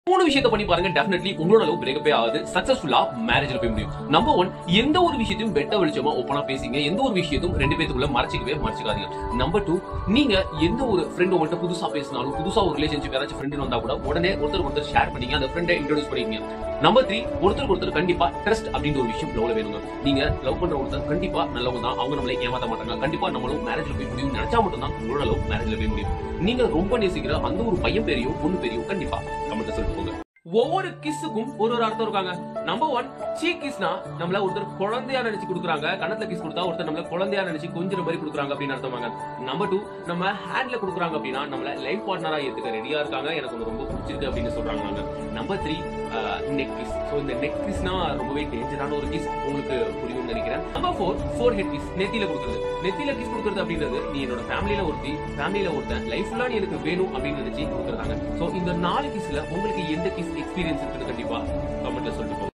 மூணு விஷயத்த பண்ணி பாருங்க டெஃபினெட்லி உங்களோட லவ் பிரேக்கப்பே ஆகுது சக்சஸ்ஃபுல்லா மேரேஜ்ல போய் முடியும் நம்பர் ஒன் எந்த ஒரு விஷயத்தையும் வெட்ட வெளிச்சமா ஓப்பனா பேசிங்க எந்த ஒரு விஷயத்தையும் ரெண்டு பேத்துக்குள்ள மறைச்சிக்கவே மறைச்சிக்காதீங்க நம்பர் டூ நீங்க எந்த ஒரு ஃப்ரெண்ட் உங்கள்கிட்ட புதுசா பேசினாலும் புதுசா ஒரு ரிலேஷன்ஷிப் யாராச்சும் ஃப்ரெண்ட் வந்தா கூட உடனே ஒருத்தர் ஒருத்தர் ஷேர் பண்ணீங்க அந்த ஃப்ரெண்டை இன்ட்ரோடியூஸ் பண்ணிக்கங்க நம்பர் த்ரீ ஒருத்தருக்கு ஒருத்தர் கண்டிப்பா ட்ரஸ்ட் அப்படின்ற ஒரு விஷயம் லவ்ல வேணுங்க நீங்க லவ் பண்ற ஒருத்தர் கண்டிப்பா நல்லவங்க தான் அவங்க நம்மளை ஏமாத்த மாட்டாங்க கண்டிப்பா நம்மளும் மேரேஜ்ல போய் முடியும் நினைச்சா மட்டும் தான் உங்களோட லவ் மேரேஜ்ல போய் முடியும் நீங்க ரொம்ப நேசிக்கிற அந்த ஒரு பையன் பேரையும் பொண்ணு பேரையும் கண்டிப்பா கமெண்ட்ல சொல்லிட்டு போங்க ஒவ்வொரு கிஸ்ஸுக்கும் ஒரு ஒரு அர்த்தம் இருக்காங்க நம்பர் ஒன் சீ கிஸ்னா நம்மள ஒருத்தர் குழந்தையா நினைச்சு கொடுக்குறாங்க கணத்துல கிஸ் கொடுத்தா ஒருத்தர் நம்மள குழந்தையா நினைச்சு கொஞ்சம் மாதிரி கொடுக்குறாங்க அப்படின்னு அர்த்தமாங்க நம்பர் டூ நம்ம ஹேண்ட்ல கொடுக்குறாங்க அப்படின்னா நம்மள லைஃப் பார்ட்னரா ஏத்துக்க ரெடியா இருக்காங்க எனக்கு உன்னை ரொம்ப பிடிச்சிருக்கு அப்படின்னு சொல்றாங்க number three neck kiss so இந்த நெக் கிஸ்னா ரொம்பவே டேஞ்சரான ஒரு கிஸ் உங்களுக்கு புரியும்னு நினைக்கிறேன் number four four head kiss நெத்தியில கொடுக்குறது நெத்தியில கிஸ் கொடுக்குறது அப்படின்றது நீ என்னோட ஃபேமிலியில ஒருத்தி ஃபேமிலியில ஒருத்தன் லைஃப் ஃபுல்லா நீ எனக்கு வேணும் அப்படின்னு நினைச்சு கொடுக்குறாங்க ஸோ இந்த நாலு கிஸ்ல உங்களுக்கு எந்த கிஸ் எக்ஸ்பீரியன்ஸ் இருக்குது கண்டிப்பா